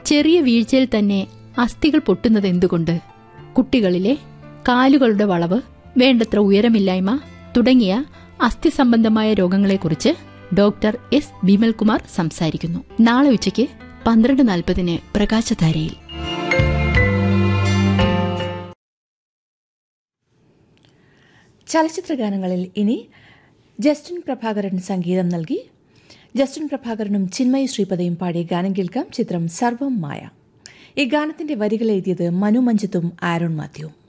ചെറിയ വീഴ്ചയിൽ തന്നെ അസ്ഥികൾ പൊട്ടുന്നത് എന്തുകൊണ്ട് കുട്ടികളിലെ കാലുകളുടെ വളവ് വേണ്ടത്ര ഉയരമില്ലായ്മ തുടങ്ങിയ അസ്ഥി സംബന്ധമായ രോഗങ്ങളെക്കുറിച്ച് ഡോക്ടർ എസ് ബിമൽകുമാർ സംസാരിക്കുന്നു നാളെ ഉച്ചയ്ക്ക് പന്ത്രണ്ട് നാൽപ്പതിന് പ്രകാശധാരയിൽ ചലച്ചിത്ര ഗാനങ്ങളിൽ ഇനി ജസ്റ്റിൻ പ്രഭാകരൻ സംഗീതം നൽകി ജസ്റ്റിൻ പ്രഭാകരനും ചിന്മയി ശ്രീപദയും പാടിയ ഗാനം കേൾക്കാം ചിത്രം സർവം മായ ഈ ഗാനത്തിന്റെ വരികൾ എഴുതിയത് മനു മഞ്ജിത്തും ആരോൺ മാത്യുവും